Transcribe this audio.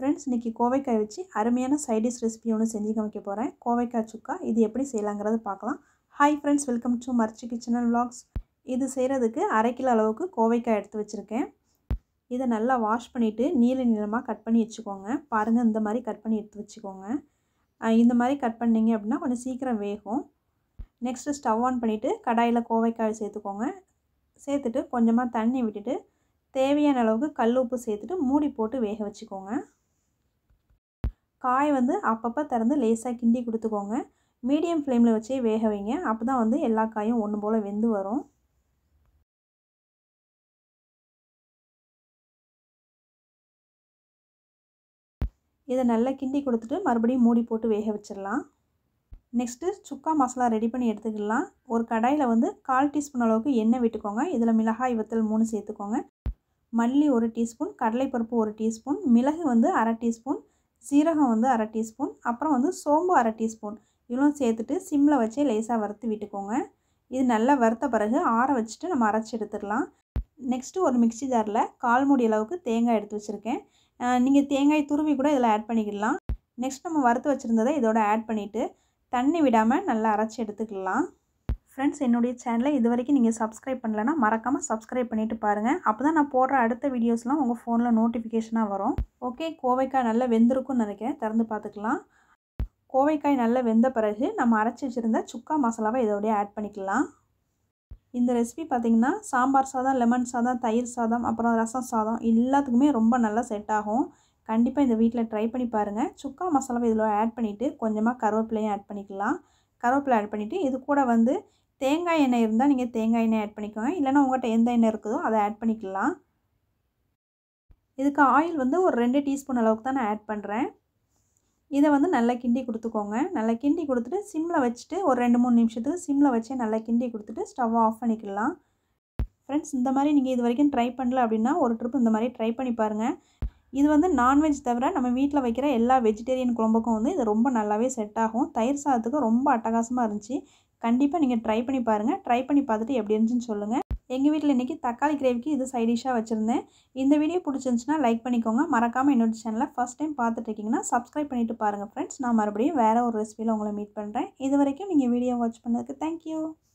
friends இன்றைக்கி கோவைக்காய் வச்சு அருமையான சைடிஷ் ரெசிபி ஒன்று செஞ்சு காமிக்க போகிறேன் கோவைக்காய் சுக்கா இது எப்படி செய்யலாங்கிறது பார்க்கலாம் ஹாய் ஃப்ரெண்ட்ஸ் வெல்கம் டு மர்ச்சி கிச்சனல் vlogs இது செய்கிறதுக்கு அரை கிலோ அளவுக்கு கோவைக்காய் எடுத்து வச்சுருக்கேன் இதை நல்லா வாஷ் பண்ணிவிட்டு நீல நீளமாக கட் பண்ணி வச்சுக்கோங்க பாருங்கள் இந்த மாதிரி கட் பண்ணி எடுத்து வச்சுக்கோங்க அஹ் இந்த மாதிரி கட் பண்ணிங்க அப்படின்னா கொஞ்சம் சீக்கிரம் வேகும் நெக்ஸ்ட்டு ஸ்டவ் ஆன் பண்ணிவிட்டு கடாயில் கோவைக்காய் சேர்த்துக்கோங்க சேர்த்துட்டு கொஞ்சமாக தண்ணி விட்டுட்டு தேவையான அளவுக்கு கல் உப்பு சேர்த்துட்டு மூடி போட்டு வேக வச்சுக்கோங்க காய் வந்து அப்பப்போ திறந்து லேசாக கிண்டி கொடுத்துக்கோங்க மீடியம் ஃப்ளேமில் வச்சே வேக வைங்க அப்போ தான் வந்து எல்லா காயும் ஒன்று போல் வெந்து வரும் இதை நல்லா கிண்டி கொடுத்துட்டு மறுபடியும் மூடி போட்டு வேக வச்சிடலாம் நெக்ஸ்ட்டு சுக்கா மசாலா ரெடி பண்ணி எடுத்துக்கலாம் ஒரு கடாயில் வந்து கால் டீஸ்பூன் அளவுக்கு எண்ணெய் விட்டுக்கோங்க இதில் மிளகாய் வத்தல் மூணு சேர்த்துக்கோங்க மல்லி ஒரு டீஸ்பூன் கடலைப்பருப்பு ஒரு டீஸ்பூன் மிளகு வந்து அரை டீஸ்பூன் சீரகம் வந்து அரை டீஸ்பூன் அப்புறம் வந்து சோம்பு அரை டீஸ்பூன் இவ்வளோ சேர்த்துட்டு சிம்மில் வச்சு லேசாக வறுத்து விட்டுக்கோங்க இது நல்லா வறுத்த பிறகு ஆற வச்சுட்டு நம்ம அரைச்சி எடுத்துடலாம் நெக்ஸ்ட்டு ஒரு மிக்சி ஜாரில் கால் மூடி அளவுக்கு தேங்காய் எடுத்து வச்சுருக்கேன் நீங்கள் தேங்காய் துருவி கூட இதில் ஆட் பண்ணிக்கலாம் நெக்ஸ்ட் நம்ம வறுத்து வச்சுருந்ததை இதோட ஆட் பண்ணிவிட்டு தண்ணி விடாமல் நல்லா அரைச்சி எடுத்துக்கலாம் ஃப்ரெண்ட்ஸ் என்னுடைய சேனலை இது வரைக்கும் நீங்கள் சப்ஸ்கிரைப் பண்ணலன்னா மறக்காமல் சப்ஸ்கிரைப் பண்ணிவிட்டு பாருங்கள் அப்போ தான் நான் போடுற அடுத்த வீடியோஸ்லாம் உங்கள் ஃபோனில் நோட்டிஃபிகேஷனாக வரும் ஓகே கோவைக்காய் நல்லா வெந்திருக்கும்னு நினைக்கிறேன் திறந்து பார்த்துக்கலாம் கோவைக்காய் நல்லா வெந்த பிறகு நம்ம அரைச்சி வச்சுருந்த சுக்கா மசாலாவை இதோடய ஆட் பண்ணிக்கலாம் இந்த ரெசிபி பார்த்திங்கன்னா சாம்பார் சாதம் லெமன் சாதம் தயிர் சாதம் அப்புறம் ரசம் சாதம் எல்லாத்துக்குமே ரொம்ப நல்லா செட் ஆகும் கண்டிப்பாக இந்த வீட்டில் ட்ரை பண்ணி பாருங்கள் சுக்கா மசாலாவை இதில் ஆட் பண்ணிவிட்டு கொஞ்சமாக கருவேப்பிலையும் ஆட் பண்ணிக்கலாம் கருவேப்பிலை ஆட் பண்ணிவிட்டு இது கூட வந்து தேங்காய் எண்ணெய் இருந்தால் நீங்கள் தேங்காய் எண்ணெய் ஆட் பண்ணிக்கோங்க இல்லைனா உங்கள்கிட்ட எந்த எண்ணெய் இருக்குதோ அதை ஆட் பண்ணிக்கலாம் இதுக்கு ஆயில் வந்து ஒரு ரெண்டு டீஸ்பூன் அளவுக்கு தான் நான் ஆட் பண்ணுறேன் இதை வந்து நல்லா கிண்டி கொடுத்துக்கோங்க நல்லா கிண்டி கொடுத்துட்டு சிம்மில் வச்சுட்டு ஒரு ரெண்டு மூணு நிமிஷத்துக்கு சிம்மில் வச்சு நல்லா கிண்டி கொடுத்துட்டு ஸ்டவ் ஆஃப் பண்ணிக்கலாம் ஃப்ரெண்ட்ஸ் இந்த மாதிரி நீங்கள் இது வரைக்கும் ட்ரை பண்ணல அப்படின்னா ஒரு ட்ரிப் இந்த மாதிரி ட்ரை பண்ணி பாருங்கள் இது வந்து நான்வெஜ் தவிர நம்ம வீட்டில் வைக்கிற எல்லா வெஜிடேரியன் குழம்புக்கும் வந்து இது ரொம்ப நல்லாவே செட் ஆகும் தயிர் சாதத்துக்கு ரொம்ப அட்டகாசமாக இருந்துச்சு கண்டிப்பாக நீங்கள் ட்ரை பண்ணி பாருங்கள் ட்ரை பண்ணி பார்த்துட்டு எப்படி இருந்துச்சுன்னு சொல்லுங்கள் எங்கள் வீட்டில் இன்றைக்கி தக்காளி கிரேவிக்கு இது சைடிஷாக வச்சுருந்தேன் இந்த வீடியோ பிடிச்சிருந்துச்சுன்னா லைக் பண்ணிக்கோங்க மறக்காமல் என்னோட சேனலை ஃபஸ்ட் டைம் பார்த்துட்டு இருக்கீங்கன்னா சப்ஸ்கிரைப் பண்ணிவிட்டு பாருங்கள் ஃப்ரெண்ட்ஸ் நான் மறுபடியும் வேறு ஒரு ரெசிபியில் உங்களை மீட் பண்ணுறேன் இது வரைக்கும் நீங்கள் வீடியோ வாட்ச் பண்ணதுக்கு தேங்க்யூ